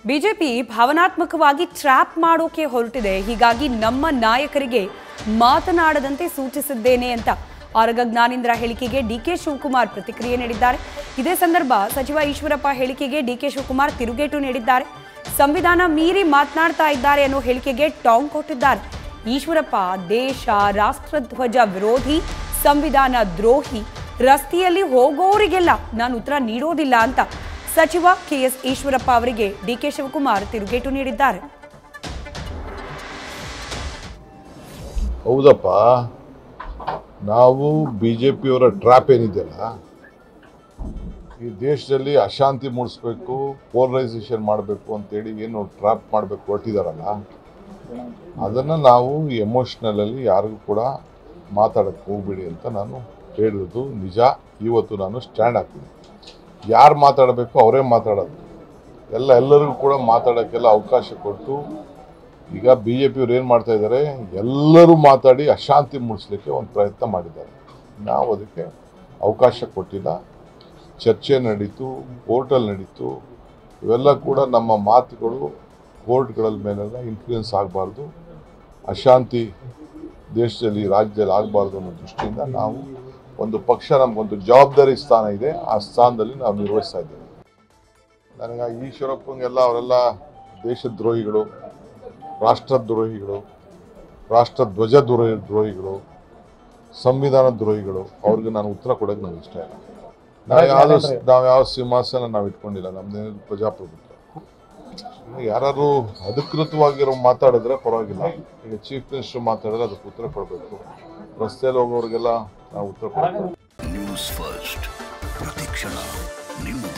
BJP ಭಾವನಾತ್ಮಕವಾಗಿ trap ಮಾಡೋಕೆ ಹೊರಟಿದೆ ಹೀಗಾಗಿ ನಮ್ಮ ನಾಯಕರಿಗೆ ಮಾತನಾಡದಂತೆ ಸೂಚಿಸಿದ್ದೇನೆ ಅಂತ ಆರಗ ಜ್ಞಾನೇಂದ್ರ ಹೇಳಿಕೆಗೆ ಡಿಕೆ ಶಿವಕುಮಾರ್ ಪ್ರತಿಕ್ರಿಯೆ ನೀಡಿದ್ದಾರೆ ಇದೇ ಸಂದರ್ಭ ಸಚಿವ ಈಶ್ವರಪ್ಪ ಹೇಳಿಕೆಗೆ ಡಿಕೆ ಶಿವಕುಮಾರ್ ತಿರುಗೇಟು ನೀಡಿದ್ದಾರೆ ಸಂವಿಧಾನ ಮೀರಿ ಮಾತನಾಡ್ತಾ ಇದ್ದಾರೆ ಅನ್ನೋ ಹೇಳಿಕೆಗೆ ಟಾಂಗ್ ಕೊಟ್ಟಿದ್ದಾರೆ ಈಶ್ವರಪ್ಪ ದೇಶ ರಾಷ್ಟ್ರಧ್ವಜ ವಿರೋಧಿ ಸಂವಿಧಾನ ದ್ರೋಹಿ ರಸ್ತೆಯಲ್ಲಿ ಹೋಗೋರಿಗೆಲ್ಲ ನಾನು ಉತ್ತರ ನೀಡೋದಿಲ್ಲ ಅಂತ ಸಚಿವ ಕೆಎಸ್ ಈಶ್ವರಪ್ಪ ಅವರಿಗೆ ಡಿಕೆ ಶಿವಕುಮಾರ್ ತಿರುಗೇಟು ನೀಡಿದ್ದಾರೆ ಹೌದಪ್ಪ ನಾವು ಬಿ ಜೆ ಪಿಯವರ ಟ್ರ್ಯಾಪ್ ಏನಿದೆಯಲ್ಲ ಈ ದೇಶದಲ್ಲಿ ಅಶಾಂತಿ ಮೂಡಿಸ್ಬೇಕು ಪೋಲರೈಸೇಷನ್ ಮಾಡಬೇಕು ಅಂತೇಳಿ ಏನು ಟ್ರ್ಯಾಪ್ ಮಾಡಬೇಕು ಹೊರಟಿದಾರಲ್ಲ ಅದನ್ನು ನಾವು ಎಮೋಷ್ನಲಲ್ಲಿ ಯಾರಿಗೂ ಕೂಡ ಮಾತಾಡೋಕ್ಕೆ ಹೋಗ್ಬೇಡಿ ಅಂತ ನಾನು ಹೇಳಿರೋದು ನಿಜ ಇವತ್ತು ನಾನು ಸ್ಟ್ಯಾಂಡ್ ಹಾಕ್ತೀನಿ ಯಾರು ಮಾತಾಡಬೇಕು ಅವರೇ ಮಾತಾಡೋದು ಎಲ್ಲ ಎಲ್ಲರಿಗೂ ಕೂಡ ಮಾತಾಡೋಕ್ಕೆಲ್ಲ ಅವಕಾಶ ಕೊಟ್ಟು ಈಗ ಬಿ ಜೆ ಪಿಯವ್ರು ಏನು ಮಾಡ್ತಾ ಇದ್ದಾರೆ ಎಲ್ಲರೂ ಮಾತಾಡಿ ಅಶಾಂತಿ ಮೂಡಿಸ್ಲಿಕ್ಕೆ ಒಂದು ಪ್ರಯತ್ನ ಮಾಡಿದ್ದಾರೆ ನಾವು ಅದಕ್ಕೆ ಅವಕಾಶ ಕೊಟ್ಟಿಲ್ಲ ಚರ್ಚೆ ನಡೀತು ಕೋರ್ಟಲ್ಲಿ ನಡೀತು ಇವೆಲ್ಲ ಕೂಡ ನಮ್ಮ ಮಾತುಗಳು ಕೋರ್ಟ್ಗಳ ಮೇಲೆಲ್ಲ ಇನ್ಫ್ಲೂಯೆನ್ಸ್ ಆಗಬಾರ್ದು ಅಶಾಂತಿ ದೇಶದಲ್ಲಿ ರಾಜ್ಯದಲ್ಲಿ ಆಗಬಾರ್ದು ಅನ್ನೋ ದೃಷ್ಟಿಯಿಂದ ನಾವು ಒಂದು ಪಕ್ಷ ನಮಗೊಂದು ಜವಾಬ್ದಾರಿ ಸ್ಥಾನ ಇದೆ ಆ ಸ್ಥಾನದಲ್ಲಿ ನಾವು ನಿರ್ವಹಿಸ್ತಾ ಇದ್ದೇವೆ ನನಗೆ ಈಶ್ವರಪ್ಪಂಗೆಲ್ಲ ಅವರೆಲ್ಲ ದೇಶದ್ರೋಹಿಗಳು ರಾಷ್ಟ್ರದ್ರೋಹಿಗಳು ರಾಷ್ಟ್ರಧ್ವಜ ದ್ರೋಹಿ ದ್ರೋಹಿಗಳು ಸಂವಿಧಾನ ದ್ರೋಹಿಗಳು ಅವ್ರಿಗೆ ನಾನು ಉತ್ತರ ಕೊಡೋಕೆ ನನಗೆ ಇಷ್ಟ ಇಲ್ಲ ನಾವು ಯಾವ ನಾವು ಯಾವ ಸಿಂಹಾಸನ ನಾವು ಇಟ್ಕೊಂಡಿಲ್ಲ ನಮ್ದೇನಿದ್ರು ಪ್ರಜಾಪ್ರಭುತ್ವ ಯಾರು ಅಧಿಕೃತವಾಗಿರೋ ಮಾತಾಡಿದ್ರೆ ಪರವಾಗಿಲ್ಲ ಈಗ ಚೀಫ್ ಮಿನಿಸ್ಟರ್ ಮಾತಾಡಿದ್ರೆ ಅದಕ್ಕೆ ಉತ್ತರ ಕೊಡಬೇಕು ರಸ್ತೆಯಲ್ಲಿ ಹೋಗೋರಿಗೆಲ್ಲ ನಾವು ಉತ್ತರ ಕೊಡಬೇಕು ನ್ಯೂಸ್ ಫಸ್ಟ್ ಪ್ರತಿಕ್ಷಣ ನಿಮ್ಮ